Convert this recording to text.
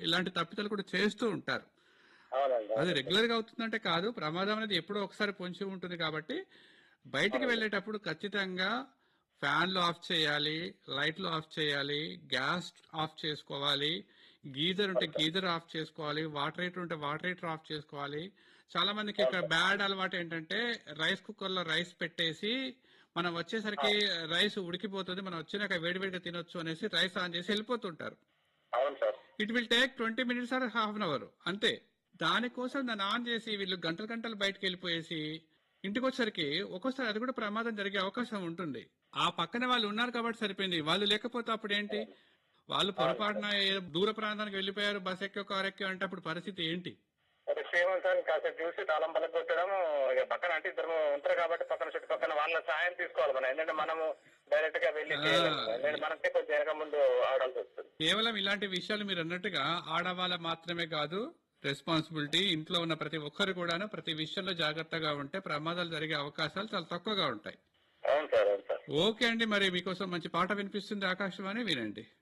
ఇలాంటి తప్పిదాలు కూడా చేస్తూ ఉంటారు అవునండి అది రెగ్యులర్ గా అవుతుందంటే కాదు ప్రమాదం అనేది ఎప్పుడో ఒకసారి పొంచి ఉంటుంది కాబట్టి బయటికి వెళ్ళేటప్పుడు ఖచ్చితంగా ఫ్యాన్లు ఆఫ్ చేయాలి లైట్లు ఆఫ్ చేయాలి గ్యాస్ ఆఫ్ చేసుకోవాలి గీజర్ ఉంటే గీజర్ ఆఫ్ చేసుకోవాలి వాటర్ హీటర్ ఉంటే వాటర్ హీటర్ ఆఫ్ చేసుకోవాలి చాలా మందికి ఇక్కడ బ్యాడ్ అలవాటు ఏంటంటే రైస్ కుక్కర్ లో రైస్ పెట్టేసి మనం వచ్చేసరికి రైస్ ఉడికిపోతుంది మనం వచ్చినాక వేడివేడిగా తినొచ్చు అనేసి రైస్ ఆన్ చేసి వెళ్ళిపోతుంటారు అవును sir it will take twenty minutes or half an hour అంతే దానికోసం దాన్ని ఆన్ చేసి వీళ్ళు గంటలు గంటలు బయటకు వెళ్ళిపోయేసి ఇంటికి వచ్చేసరికి ఒక్కోసారి అది కూడా ప్రమాదం జరిగే అవకాశం ఉంటుంది ఆ పక్కన వాళ్ళు ఉన్నారు కాబట్టి సరిపోయింది వాళ్ళు లేకపోతే అప్పుడు ఏంటి వాళ్ళు పొరపాటున ఏ దూర ప్రాంతానికి వెళ్ళిపోయారు బస్ ఎక్కో కార్ ఎక్కో అంటే అప్పుడు పరిస్థితి ఏంటి ఒక క్షేమం సార్ కాసేపు చూసి తాళం పలక కొట్టడం ఇక పక్కన అంటే ఇద్దరు ఉంటారు కాబట్టి పక్కన చుట్టుపక్కల వాళ్ళ సాయం తీసుకోవాలి మనం ఎందుకంటే మనము డైరెక్ట్ గా వెళ్ళి చేయలేము. ఎందుకంటే మనకే కొంచెం వెనక ముందు ఆడాల్సి వస్తుంది కేవలం ఇలాంటి విషయాలు మీరు అన్నట్టుగా ఆడవాళ్ళ మాత్రమే కాదు రెస్పాన్సిబిలిటీ ఇంట్లో ఉన్న ప్రతి ఒక్కరు కూడాను ప్రతి విషయంలో జాగ్రత్తగా ఉంటే ప్రమాదాలు జరిగే అవకాశాలు చాలా తక్కువగా ఉంటాయి అవును సార్ అవును సార్ ఓకే అండి మరి మీకోసం మంచి పాట వినిపిస్తుంది ఆకాశవాణి వినండి